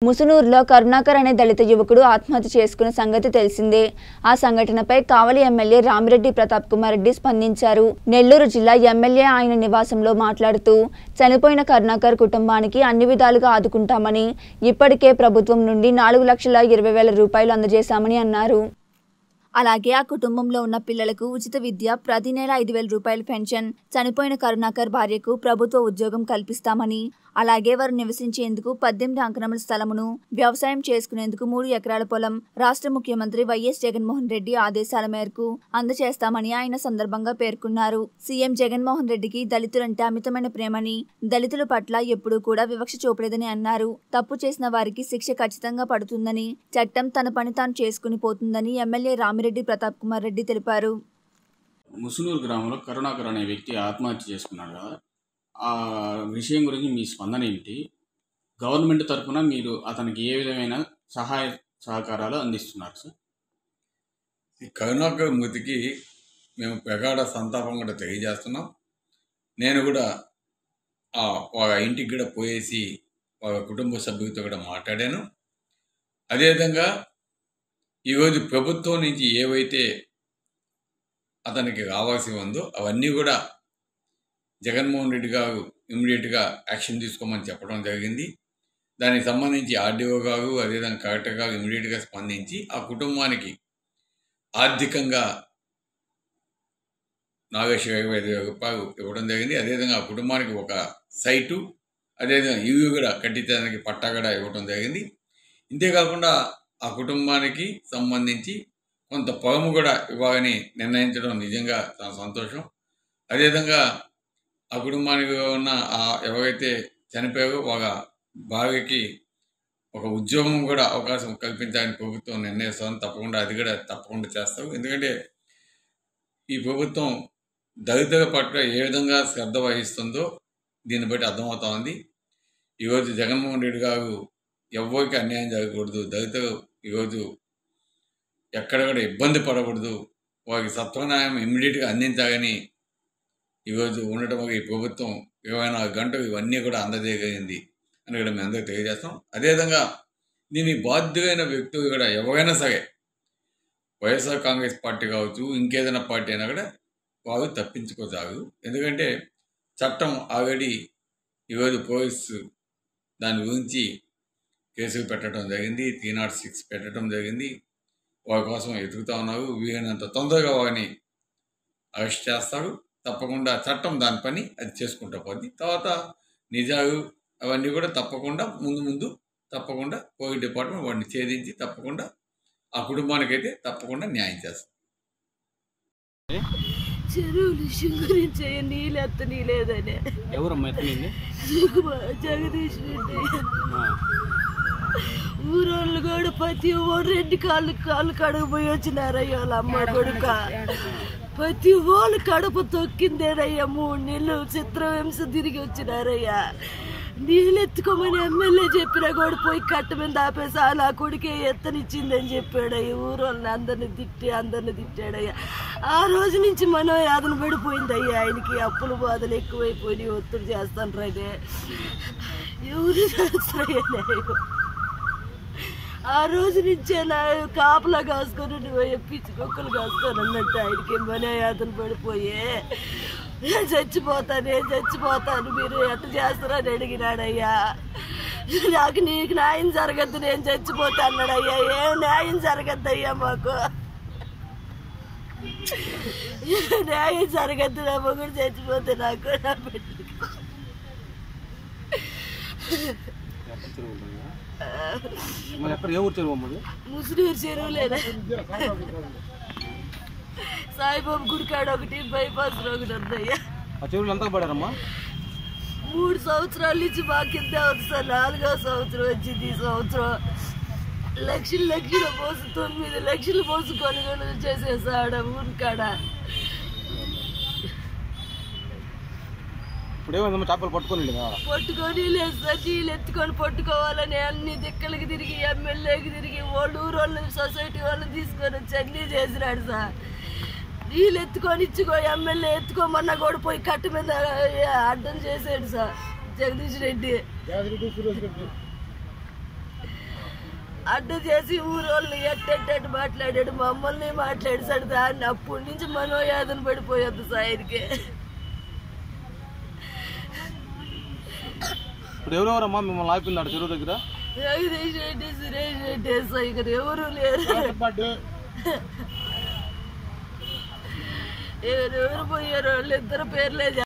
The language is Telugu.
ముసునూరులో కరుణాకర్ అనే దళిత యువకుడు ఆత్మహత్య చేసుకున్న సంగతి తెలిసిందే ఆ సంఘటనపై కావలి ఎమ్మెల్యే రామిరెడ్డి ప్రతాప్ కుమార్ రెడ్డి స్పందించారు నెల్లూరు జిల్లా ఎమ్మెల్యే ఆయన నివాసంలో మాట్లాడుతూ చనిపోయిన కరుణాకర్ కుటుంబానికి అన్ని విధాలుగా ఆదుకుంటామని ఇప్పటికే ప్రభుత్వం నుండి నాలుగు లక్షల ఇరవై వేల రూపాయలు అందజేశామని అన్నారు అలాగే ఆ కుటుంబంలో ఉన్న పిల్లలకు ఉచిత విద్య ప్రతి నెల ఐదు వేల రూపాయల పెన్షన్ చనిపోయిన కరుణాకర్ భార్యకు ప్రభుత్వ ఉద్యోగం కల్పిస్తామని అలాగే వారు నివసించేందుకు పద్దెనిమిది అంకణముల స్థలమును వ్యవసాయం చేసుకునేందుకు మూడు ఎకరాల పొలం రాష్ట్ర ముఖ్యమంత్రి వైఎస్ జగన్మోహన్ రెడ్డి ఆదేశాల మేరకు అందజేస్తామని ఆయన సందర్భంగా పేర్కొన్నారు సీఎం జగన్మోహన్ రెడ్డికి దళితులంటే అమితమైన ప్రేమని దళితుల పట్ల ఎప్పుడూ కూడా వివక్ష చూపలేదని అన్నారు తప్పు చేసిన వారికి శిక్ష ఖచ్చితంగా పడుతుందని చట్టం తన పని తాను చేసుకుని పోతుందని ఎమ్మెల్యే రామిరెడ్డి ప్రతాప్ కుమార్ రెడ్డి తెలిపారు ముసునూరు గ్రామంలో కరుణాకర్ అనే వ్యక్తి ఆత్మహత్య చేసుకున్నాడు కదా ఆ విషయం గురించి మీ స్పందన ఏమిటి గవర్నమెంట్ తరఫున మీరు అతనికి ఏ విధమైన సహాయ సహకారాలు అందిస్తున్నారు సార్ ఈ కరుణాకర్ మృతికి మేము ప్రగాఢ సంతాపం కూడా తెలియజేస్తున్నాం నేను కూడా ఆ వాళ్ళ ఇంటికి కూడా పోయేసి వాళ్ళ కుటుంబ సభ్యులతో కూడా మాట్లాడాను అదేవిధంగా ఈరోజు ప్రభుత్వం నుంచి ఏవైతే అతనికి రావాల్సి ఉందో అవన్నీ కూడా జగన్మోహన్ రెడ్డి గారు ఇమ్మీడియట్గా యాక్షన్ తీసుకోమని చెప్పడం జరిగింది దానికి సంబంధించి ఆర్డీఓ గారు అదేవిధంగా కలెక్టర్ గారు ఇమ్మీడియట్గా స్పందించి ఆ కుటుంబానికి ఆర్థికంగా నాగేశ్వర ఇరవై ఐదు వేల రూపాయలు ఇవ్వడం జరిగింది అదేవిధంగా ఆ కుటుంబానికి ఒక సైటు అదేవిధంగా ఇవి కూడా కట్టించడానికి పట్టా కూడా ఇవ్వడం జరిగింది ఇంతేకాకుండా ఆ కుటుంబానికి సంబంధించి కొంత పొలము కూడా ఇవ్వాలని నిర్ణయించడం నిజంగా చాలా సంతోషం అదేవిధంగా ఆ కుటుంబానికి ఉన్న ఆ ఎవరైతే చనిపోయారో వాళ్ళ భార్యకి ఒక ఉద్యోగం కూడా అవకాశం కల్పించాలని ప్రభుత్వం నిర్ణయిస్తుంది తప్పకుండా అది కూడా తప్పకుండా చేస్తారు ఎందుకంటే ఈ ప్రభుత్వం దళితుల పట్ల ఏ విధంగా శ్రద్ధ వహిస్తుందో దీన్ని బట్టి అర్థమవుతా ఉంది ఈరోజు జగన్మోహన్ రెడ్డి గారు ఎవరికి అన్యాయం జరగకూడదు దళితులు ఈరోజు ఎక్కడ కూడా ఇబ్బంది పడకూడదు వారికి సత్వన్యాయం ఇమ్మీడియట్గా అందించాలని ఈరోజు ఉండటం వల్ల ఈ ప్రభుత్వం ఇరవై నాలుగు గంటలు ఇవన్నీ కూడా అందజేయగలిగింది అని కూడా మేము అందరికీ తెలియజేస్తాం అదేవిధంగా దీనికి బాధ్యులైన వ్యక్తులు కూడా ఎవరైనా సరే వైఎస్ఆర్ కాంగ్రెస్ పార్టీ కావచ్చు ఇంకేదైనా పార్టీ అయినా కూడా వారు తప్పించుకోసాగు ఎందుకంటే చట్టం ఆల్రెడీ ఈరోజు పోలీసు దాని గురించి కేసులు పెట్టడం జరిగింది త్రీ నాట్ సిక్స్ పెట్టడం జరిగింది వారి కోసం ఎదుగుతూ ఉన్నారు వీలైనంత తొందరగా వారిని అరెస్ట్ చేస్తారు తప్పకుండా చట్టం దాని పని అది చేసుకుంటూ పోద్ది తర్వాత నిజాలు అవన్నీ కూడా తప్పకుండా ముందు ముందు తప్పకుండా పోలీస్ డిపార్ట్మెంట్ వాడిని ఛేదించి తప్పకుండా ఆ కుటుంబానికైతే తప్పకుండా న్యాయం చేస్తారు చెరువులు గురించి నీళ్ళు ఎత్తని లేదని ఎవరమ్మా ఎత్తనింది జగదీష్ రెడ్డి ఊరోళ్ళు కూడా ప్రతి ఓడు రెండు కాళ్ళు కాళ్ళు కడుగు పోయి వచ్చినారయ్య వాళ్ళ అమ్మ కొడుక ప్రతి ఓళ్ళు కడుపు తొక్కిందేనయ్యా మూడు నెలలు చిత్రహింస తిరిగి వచ్చినారయ్యా నీళ్ళు ఎత్తుకోమని ఎమ్మెల్యే చెప్పినా కూడా పోయి కట్ట మీద ఆపేసి ఆ నా కొడుకే ఎత్తనిచ్చిందని చెప్పాడయ్య ఊరోళ్ళని అందరిని తిట్టి అందరిని తిట్టాడయ్యా ఆ రోజు నుంచి మనం యాదన పడిపోయిందయ్యా ఆయనకి అప్పుల బాధలు ఎక్కువైపోయి ఒత్తిడి చేస్తాను రైతే ఎవరు చేస్తారయ్యా ఆ రోజు నుంచే నా కాపలా కాసుకొని నువ్వు పిచ్చి కుక్కలు కాసుకొని అన్నట్టు ఆయనకి మనే యాతన పడిపోయే నేను చచ్చిపోతాను నేను చచ్చిపోతాను మీరు ఎట్లా చేస్తారని అడిగినాడయ్యా నాకు నీకు న్యాయం జరగద్దు నేను చచ్చిపోతా అన్నాడయ్యా ఏం న్యాయం జరగద్దయ్యా మాకు న్యాయం జరగద్దు నా మొగుడు చచ్చిపోతే నాకు నా బిడ్డకి. ఎక్కడ చెరువు ఉంటుంది మరి ఎక్కడ ఏ ఊరు చెరువు అమ్మది ముసునూరు చెరువులేనా సాయిబాబు గుడికాడ ఒకటి బైపాస్ ఒకటి ఉందయ్యా ఆ చెరువులు ఎంతకు పడారమ్మా మూడు సంవత్సరాల నుంచి మా కింద ఉంది సార్ నాలుగో సంవత్సరం వచ్చింది ఈ సంవత్సరం లక్షలు లక్షలు పోసి తొమ్మిది లక్షలు పోసి కొనుగోలు చేసేసాడ ఊరికాడ ఇప్పుడు ఏమైందమ్మా చేపలు పట్టుకొని లేదా పట్టుకొని లేదు సార్ నీళ్ళు ఎత్తుకొని పట్టుకోవాలని అన్ని దిక్కలకి తిరిగి ఎమ్మెల్యేకి తిరిగి వాళ్ళు ఊరు వాళ్ళని సొసైటీ వాళ్ళని తీసుకొని వచ్చి అన్నీ చేసినాడు సార్ నీళ్ళు ఎత్తుకొని ఇచ్చుకో ఎమ్మెల్యే ఎత్తుకోమన్నా కూడా పోయి కట్టు మీద అడ్డం చేసాడు సార్ జగదీష్ రెడ్డి అడ్డు చేసి ఊరోళ్ళు ఎట్టెట్టట్టు మాట్లాడాడు మమ్మల్ని మాట్లాడేసాడు దాన్ని అప్పటి నుంచి మనోయాదన పడిపోయొద్దు సాయికి ఇప్పుడు ఎవరెవరమ్మా మిమ్మల్ని ఆపిందాడు చెరువు దగ్గర జగదీష్ రెడ్డి సురేష్ రెడ్డి సాయి గారు ఎవరు లేరు ఎవరెవరు పోయారు వాళ్ళు ఇద్దరు పేర్లే